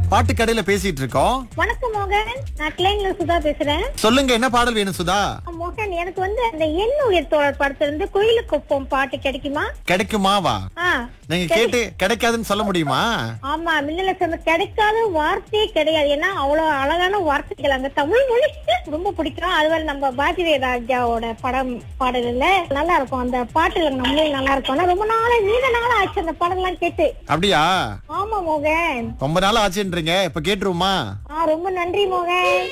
பாட்டு கடையில பேசிட்டு இருக்கோம் வணக்கம் மோகன் நான் கிளைங்ல சுதா பேசுறேன் சொல்லுங்க என்ன பாடல் வேணும் சுதா மோகன் எனக்கு வந்து அந்த எண் உயிர் தோழர் படத்துல இருந்து கோயிலுக்குப்பம் பாட்டு கிடைக்குமா கிடைக்குமாவா ஆ நீங்க கேட்டு கிடைக்காதுன்னு சொல்ல முடியுமா ஆமா மின்னல சொன்ன கிடைக்காத வார்த்தையே கிடையாது ஏன்னா அவ்வளவு அழகான வார்த்தைகள் அங்க தமிழ் மொழி ரொம்ப பிடிக்கும் அதுவரை நம்ம பாரதிய ராஜாவோட படம் பாடல்ல நல்லா இருக்கும் அந்த பாட்டுல நம்மளும் நல்லா இருக்கும் ஆனா ரொம்ப நாளா நீண்ட நாளா ஆச்சு அந்த படம் எல்லாம் கேட்டு அப்படியா ஆமா மோகன் ரொம்ப நாள் ஆச்சுன்றீங்க இப்ப கேட்டுருவோமா ஆ ரொம்ப நன்றி மோகன்